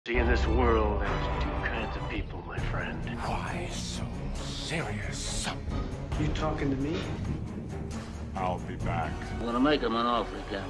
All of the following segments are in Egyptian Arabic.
See, in this world, there's two kinds of people, my friend. Why so serious? You talking to me? I'll be back. I'm gonna make him an offer again.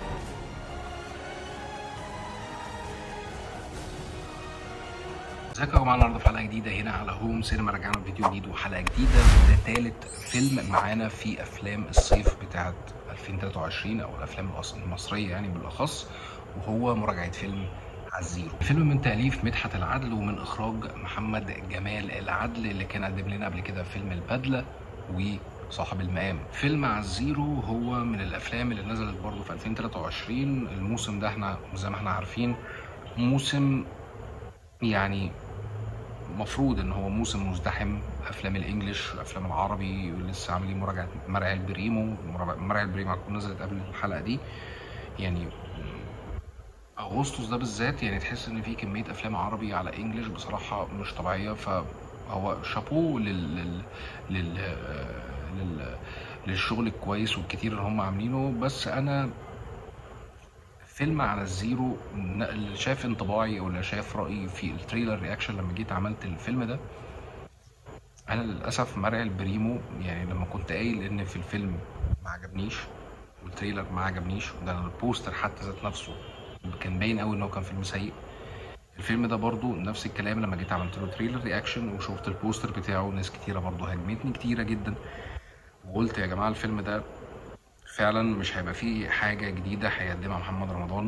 ازيكم يا جماعه النهارده في حلقه جديده هنا على هوم سينما رجعنا بفيديو جديد وحلقه جديده وده تالت فيلم معانا في افلام الصيف بتاعه 2023 او الافلام الأص- المصريه يعني بالاخص وهو مراجعه فيلم عزيرو الفيلم من تاليف مدحت العدل ومن اخراج محمد جمال العدل اللي كان قدم لنا قبل كده فيلم البدله وصاحب المقام فيلم عزيرو هو من الافلام اللي نزلت برضه في 2023 الموسم ده احنا زي ما احنا عارفين موسم يعني مفروض ان هو موسم مزدحم افلام الانجليش الافلام العربي لسه عاملين مراجعه مرعي البريمو مرا- مرعي البريمو هتكون نزلت قبل الحلقه دي يعني اغسطس ده بالذات يعني تحس ان في كميه افلام عربي على انجليش بصراحه مش طبيعيه فهو شابوه لل لل لل, لل... للشغل الكويس والكتير اللي هم عاملينه بس انا فيلم على الزيرو ن- اللي شاف انطباعي او اللي شاف رايي في التريلر رياكشن لما جيت عملت الفيلم ده انا للاسف مرعي البريمو يعني لما كنت قايل ان في الفيلم ما عجبنيش والتريلر ما عجبنيش ده البوستر حتى ذات نفسه كان باين قوي ان هو كان فيلم سيء الفيلم ده برضو نفس الكلام لما جيت عملت له تريلر رياكشن وشفت البوستر بتاعه ناس كتيره برضو هاجمتني كتيره جدا وقلت يا جماعه الفيلم ده فعلا مش هيبقى فيه حاجه جديده هيقدمها محمد رمضان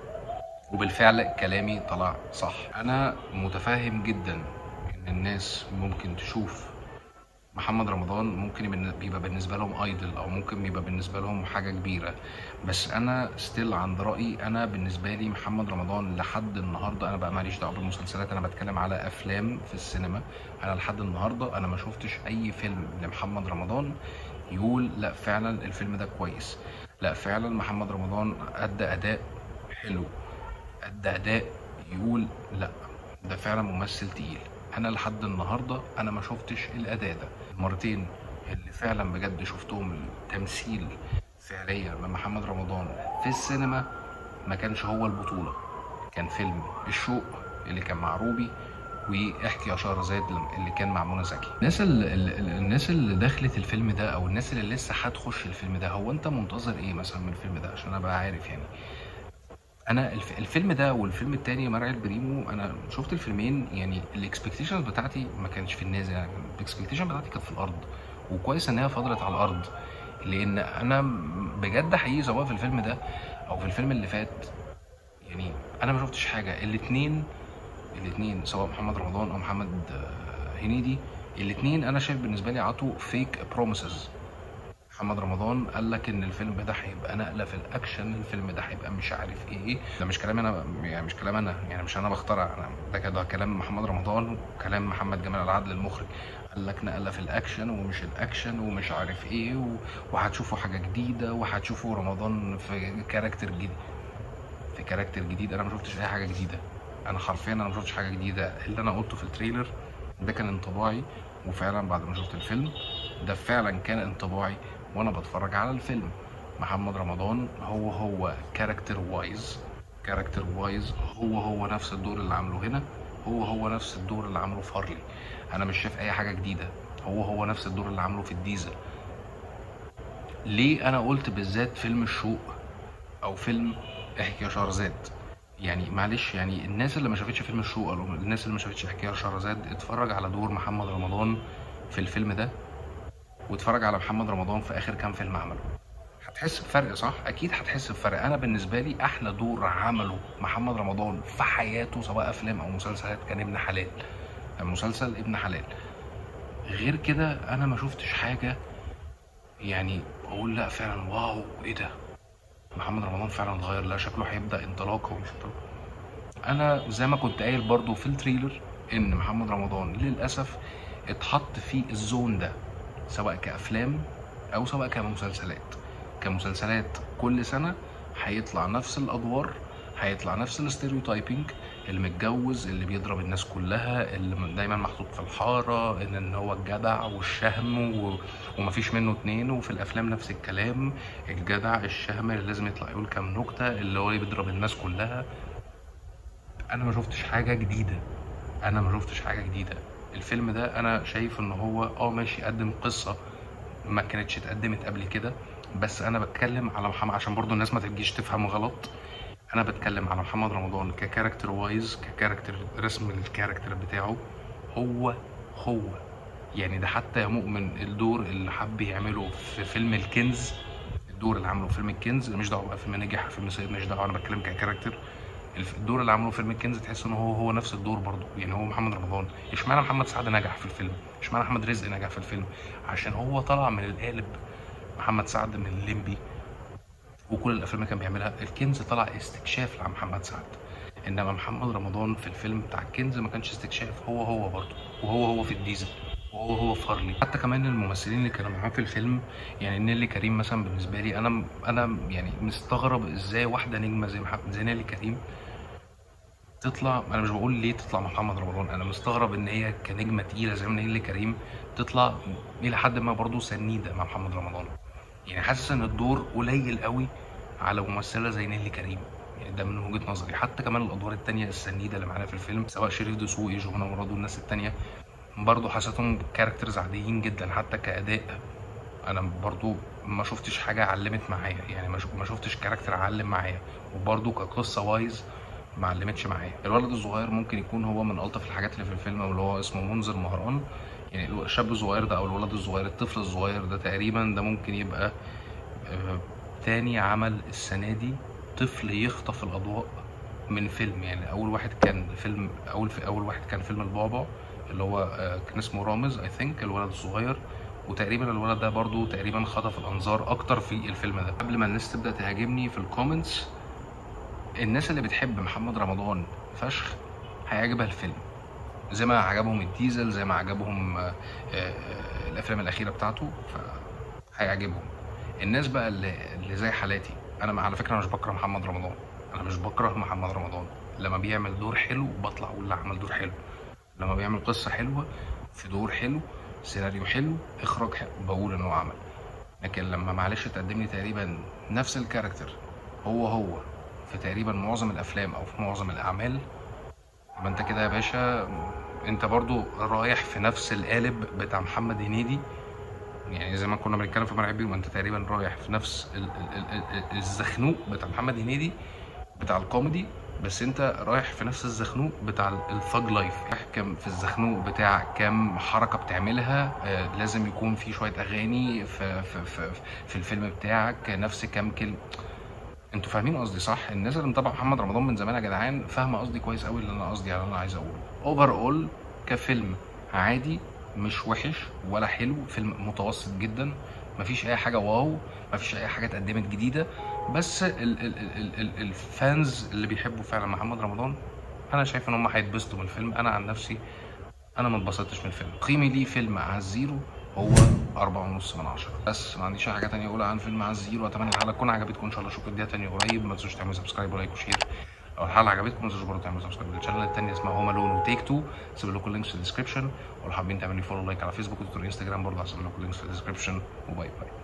وبالفعل كلامي طلع صح انا متفاهم جدا ان الناس ممكن تشوف محمد رمضان ممكن يبقى- بيبقى بالنسبه لهم ايدل او ممكن بيبقى بالنسبه لهم حاجه كبيره بس انا ستيل عند رايي انا بالنسبه لي محمد رمضان لحد النهارده انا بقى ماليش دعوه بالمسلسلات انا بتكلم على افلام في السينما انا لحد النهارده انا ما شفتش اي فيلم لمحمد رمضان يقول لا فعلا الفيلم ده كويس لا فعلا محمد رمضان ادى اداء حلو ادى اداء يقول لا ده فعلا ممثل تقيل انا لحد النهارده انا ما شفتش الاداء ده المرتين اللي فعلا بجد شفتهم التمثيل فعليا من محمد رمضان في السينما ما كانش هو البطوله كان فيلم الشوق اللي كان مع روبي واحكي يا شهرزاد اللي كان مع منى زكي الناس اللي الناس اللي دخلت الفيلم ده او الناس اللي لسه هتخش الفيلم ده هو انت منتظر ايه مثلا من الفيلم ده عشان ابقى عارف يعني انا الف... الفيلم ده والفيلم التاني مرعي البريمو انا شفت الفيلمين يعني الاكسبكتيشنز بتاعتي ما كانش في النازل يعني الاكسبكتيشن بتاعتي كانت في الارض وكويس ان هي فضلت على الارض لان انا بجد حقيقي سواء في الفيلم ده او في الفيلم اللي فات يعني انا ما شفتش حاجه الاتنين الاتنين سواء محمد رمضان او محمد آه، هنيدي الاتنين انا شايف بالنسبه لي عطوا فيك بروميسز محمد رمضان قال لك ان الفيلم ده هيبقى نقله في الاكشن الفيلم ده هيبقى مش عارف ايه ده مش كلام انا يعني مش كلام انا يعني مش انا بخترع انا ده كده كلام محمد رمضان وكلام محمد جمال العدل المخرج قال لك نقله في الاكشن ومش الاكشن ومش عارف ايه و... وهتشوفوا حاجه جديده وهتشوفوا رمضان في كاركتر جديد في كاركتر جديد انا ما شفتش اي حاجه جديده انا حرفيا انا ما شفتش حاجه جديده اللي انا قلته في التريلر ده كان انطباعي وفعلا بعد ما شفت الفيلم ده فعلا كان انطباعي وانا بتفرج على الفيلم محمد رمضان هو هو كاركتر وايز كاركتر وايز هو هو نفس الدور اللي عامله هنا هو هو نفس الدور اللي عامله في هارلي انا مش شايف اي حاجه جديده هو هو نفس الدور اللي عامله في الديزل ليه انا قلت بالذات فيلم الشوق او فيلم احكي يا شهرزاد يعني معلش يعني الناس اللي ما شافتش فيلم الشوق او الناس اللي ما شافتش احكي يا شهرزاد اتفرج على دور محمد رمضان في الفيلم ده واتفرج على محمد رمضان في اخر كام فيلم عمله هتحس بفرق صح اكيد هتحس بفرق انا بالنسبه لي احلى دور عمله محمد رمضان في حياته سواء افلام او مسلسلات كان ابن حلال المسلسل ابن حلال غير كده انا ما شفتش حاجه يعني اقول لا فعلا واو ايه ده محمد رمضان فعلا اتغير لا شكله هيبدا انطلاقه ومش انطلاقه انا زي ما كنت قايل برضو في التريلر ان محمد رمضان للاسف اتحط في الزون ده سواء كافلام او سواء كمسلسلات كمسلسلات كل سنه هيطلع نفس الادوار هيطلع نفس الاستيريوتايبنج اللي متجوز اللي بيضرب الناس كلها اللي دايما محطوط في الحاره ان ان هو الجدع والشهم و... ومفيش منه اتنين وفي الافلام نفس الكلام الجدع الشهم اللي لازم يطلع يقول كام نكته اللي هو بيضرب الناس كلها انا ما شفتش حاجه جديده انا ما شفتش حاجه جديده الفيلم ده انا شايف ان هو اه ماشي قدم قصه ما كانتش اتقدمت قبل كده بس انا بتكلم على محمد عشان برضو الناس ما تجيش تفهم غلط انا بتكلم على محمد رمضان ككاركتر وايز ككاركتر رسم الكاركتر بتاعه هو هو يعني ده حتى يا مؤمن الدور اللي حب يعمله في فيلم الكنز الدور اللي عمله في فيلم الكنز اللي مش دعوه بقى فيلم نجح فيلم سيد مش دعوه انا بتكلم ككاركتر الف- الدور اللي عمله في فيلم الكنز تحس ان هو هو نفس الدور برضه يعني هو محمد رمضان اشمعنى محمد سعد نجح في الفيلم اشمعنى احمد رزق نجح في الفيلم عشان هو طلع من القالب محمد سعد من الليمبي وكل الافلام اللي كان بيعملها الكنز طلع استكشاف لمحمد سعد انما محمد رمضان في الفيلم بتاع الكنز ما كانش استكشاف هو هو برضه وهو هو في الديزل وهو هو في هارلي حتى كمان الممثلين اللي كانوا معاه في الفيلم يعني نيلي كريم مثلا بالنسبه لي انا انا يعني مستغرب ازاي واحده نجمه زي محمد زي نيلي كريم تطلع انا مش بقول ليه تطلع مع محمد رمضان انا مستغرب ان هي كنجمه تقيله زي ما نيلي كريم تطلع الى حد ما برضه سنيده مع محمد رمضان يعني حاسس ان الدور قليل قوي على ممثله زي نيلي كريم يعني ده من وجهه نظري حتى كمان الادوار التانية السنيده اللي معانا في الفيلم سواء شريف دسوقي جمانة مراد والناس التانية برضه حسيتهم كاركترز عاديين جدا حتى كاداء انا برضو ما شفتش حاجه علمت معايا يعني ما شف- ما شفتش كاركتر علم معايا وبرضو كقصه وايز ما علمتش معايا الولد الصغير ممكن يكون هو من الطف الحاجات اللي في الفيلم اللي هو اسمه منذر مهران يعني الشاب الصغير ده او الولد الصغير الطفل الصغير ده تقريبا ده ممكن يبقى آه، تاني عمل السنه دي طفل يخطف الاضواء من فيلم يعني اول واحد كان فيلم اول في اول واحد كان فيلم البعبع اللي هو آه، كان اسمه رامز اي ثينك الولد الصغير وتقريبا الولد ده برضو تقريبا خطف الانظار اكتر في الفيلم ده قبل ما الناس تبدا تهاجمني في الكومنتس الناس اللي بتحب محمد رمضان فشخ هيعجبها الفيلم زي ما عجبهم الديزل زي ما عجبهم آه، آه، الافلام الاخيره بتاعته فهيعجبهم الناس بقى اللي, اللي زي حالاتي انا على فكره مش بكره محمد رمضان انا مش بكره محمد رمضان لما بيعمل دور حلو بطلع اقول لا عمل دور حلو لما بيعمل قصه حلوه في دور حلو سيناريو حلو اخراج حلو بقول ان هو عمل لكن لما معلش تقدم لي تقريبا نفس الكاركتر هو هو في تقريبا معظم الافلام او في معظم الاعمال يبقى انت كده يا باشا انت برضو رايح في نفس القالب بتاع محمد هنيدي يعني زي ما كنا بنتكلم في مرعب بيه انت تقريبا رايح في نفس ال- ال- ال- ال- الزخنوق بتاع محمد هنيدي بتاع الكوميدي بس انت رايح في نفس الزخنوق بتاع الثاج لايف احكم في الزخنوق بتاع كام حركه بتعملها آه لازم يكون في شويه اغاني في في في, في الفيلم بتاعك نفس كام كلمه انتوا فاهمين قصدي صح الناس اللي متابعه محمد رمضان من زمان يا جدعان فاهمه قصدي كويس قوي اللي انا قصدي على اللي انا عايز اقوله اوفر اول كفيلم عادي مش وحش ولا حلو فيلم متوسط جدا مفيش اي حاجه واو مفيش اي حاجه اتقدمت جديده بس ال ال ال ال الفانز اللي بيحبوا فعلا محمد رمضان انا شايف ان هم هيتبسطوا من الفيلم انا عن نفسي انا ما اتبسطتش من الفيلم قيمي ليه فيلم على الزيرو هو أربعة ونص من عشرة بس ما عنديش أي حاجة تانية أقولها عن فيلم على الزيرو أتمنى الحلقة تكون عجبتكم إن شاء الله أشوفكم الدقيقة تانية قريب ما تنسوش تعملوا سبسكرايب ولايك وشير لو الحلقة عجبتكم ما تنسوش برضه تعملوا سبسكرايب للشانل التانية اسمها هوم الون وتيك تو سيب لكم اللينكس في الديسكربشن ولو حابين تعملوا لي فولو لايك على فيسبوك وتويتر انستجرام برضه هسيب لكم اللينكس في الديسكربشن وباي باي